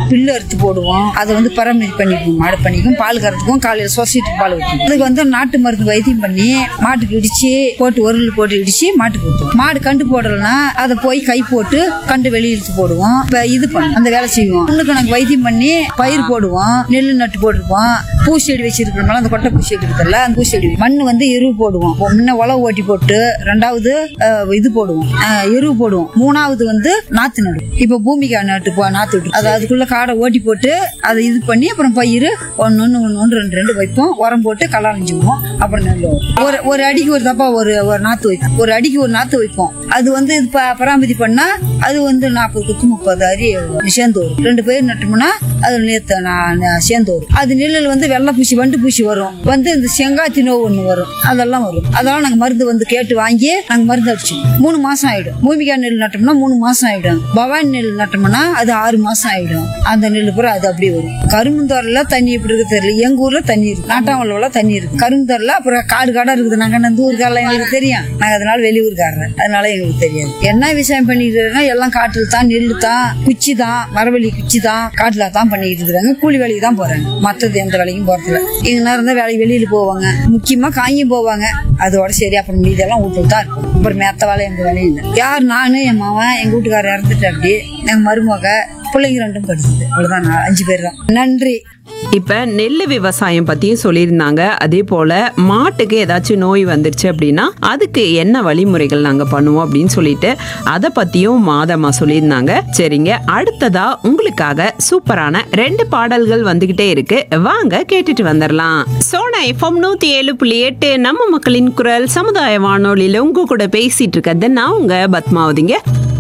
Bill அறுத்து போடுவோம் அதை வந்து பராமரிப்பு பண்ணிக்குவோம் மாடு பண்ணிக்கும் பால் கறதுக்கும் காலையில் சொசைட்டி பால் வைக்கும் அதுக்கு வந்து நாட்டு மருந்து வைத்தியம் பண்ணி மாட்டுக்கு இடிச்சு போட்டு உருள் போட்டு இடிச்சு மாட்டுக்கு ஊற்றுவோம் மாடு கண்டு போடலைன்னா அதை போய் கை போட்டு கண்டு வெளியே இழுத்து போடுவோம் இப்ப இது பண்ணும் அந்த வேலை செய்வோம் இன்னுக்கு நாங்கள் வைத்தியம் பண்ணி பயிர் போடுவோம் நெல் நட்டு போட்டிருப்போம் பூச்செடி வச்சிருக்கிறோம்ல அந்த கொட்டை பூச்செடி இருக்குல்ல அந்த பூச்செடி மண் வந்து எருவு போடுவோம் முன்ன உழவு ஓட்டி போட்டு ரெண்டாவது அஹ், இது போடுவோம் அஹ், எருவு போடுவோம் மூணாவது வந்து நாத்து நடுவோம் இப்ப பூமிக்கா நட்டு போ நாத்து விட்டு அது அதுக்குள்ள காடை ஓட்டி போட்டு அதை இது பண்ணி அப்புறம் பயிர் ஒன்னு ஒன்னு ஒன்னு ஒன்று ரெண்டு ரெண்டு வைப்போம் உரம் போட்டு கலாஞ்சுவோம் அப்புறம் நெல் வரும். ஒரு ஒரு அடிக்கு ஒரு தப்பா ஒரு ஒரு நாத்து வைப்போம் ஒரு அடிக்கு ஒரு நாத்து வைப்போம் அது வந்து இது ப- பராமரி பண்ணா அது வந்து நாற்பது குத்து முப்பது அரி சேர்ந்து வரும் ரெண்டு பேர் நட்டோம்னா அது நேத்து நான் நான் சேர்ந்து வரும் அது நெல்லில் வந்து வெள்ளை பூச்சி வண்டு பூச்சி வரும் வந்து இந்த செங்காத்தி நோவு ஒன்று வரும் அதெல்லாம் வரும் அதெல்லாம் நாங்கள் மருந்து வந்து கேட்டு வாங்கி நாங்கள் மருந்து அடிச்சோம் மூணு மாசம் ஆயிடும் பூமிகா நெல் நட்டோம்னா மூணு மாசம் ஆயிடும் பவானி நெல் நட்டோம்னா அது ஆறு மாசம் ஆயிடும் அந்த நெல் பூரா அது அப்படியே வரும் கரும்புந்தோரில் தண்ணி எப்படி இருக்கு தெரியல எங்க ஊர்ல தண்ணி இருக்கு நாட்டாமல்ல தண்ணி இருக்கு கரும்புந்தோரில் அப்புறம் காடு காடா இருக்குது நாங்க இந்த ஊருக்காரில் எங்களுக்கு தெரியும் நாங்க அதனால வெளியூர்காரர் அதனால எங்களுக்கு தெரியாது என்ன விவசாயம் பண்ணிட்டு இருக்காங்க எல்லாம் காட்டுல தான் நெல்லு தான் குச்சி தான் மரவள்ளி குச்சி தான் காட்டுல தான் பண்ணிட்டு இருக்காங்க கூலி வேலைக்கு தான் போறாங்க மத்தது எந்த வேலைக்கும் போறதில்ல எங்க நேரம் இருந்தா வேலைக்கு வெளியில போவாங்க முக்கியமா காயும் போவாங்க அதோட சரி அப்புறம் மீதெல்லாம் வீட்டுல தான் இருக்கும் அப்புறம் மேத்த வேலை எந்த வேலையும் இல்லை யார் நானு என் மாவன் எங்க வீட்டுக்காரர் இறந்துட்டு அப்படி எங்க மருமக பிள்ளைங்க ரெண்டும் படிச்சது அவ்வளவுதான் நான் அஞ்சு பேர் தான் நன்றி இப்ப நெல் விவசாயம் பத்தியும் சொல்லியிருந்தாங்க அதே போல மாட்டுக்கு ஏதாச்சும் நோய் வந்துருச்சு அப்படின்னா அதுக்கு என்ன வழிமுறைகள் நாங்க பண்ணுவோம் அப்படின்னு சொல்லிட்டு அதை பத்தியும் மாதமா சொல்லியிருந்தாங்க சரிங்க அடுத்ததா உங்களுக்காக சூப்பரான ரெண்டு பாடல்கள் வந்துகிட்டே இருக்கு வாங்க கேட்டுட்டு வந்துடலாம் சோனா எஃப்எம் நூத்தி ஏழு புள்ளி எட்டு நம்ம மக்களின் குரல் சமுதாய வானொலியில உங்க கூட பேசிட்டு இருக்கிறது நான் உங்க பத்மாவதிங்க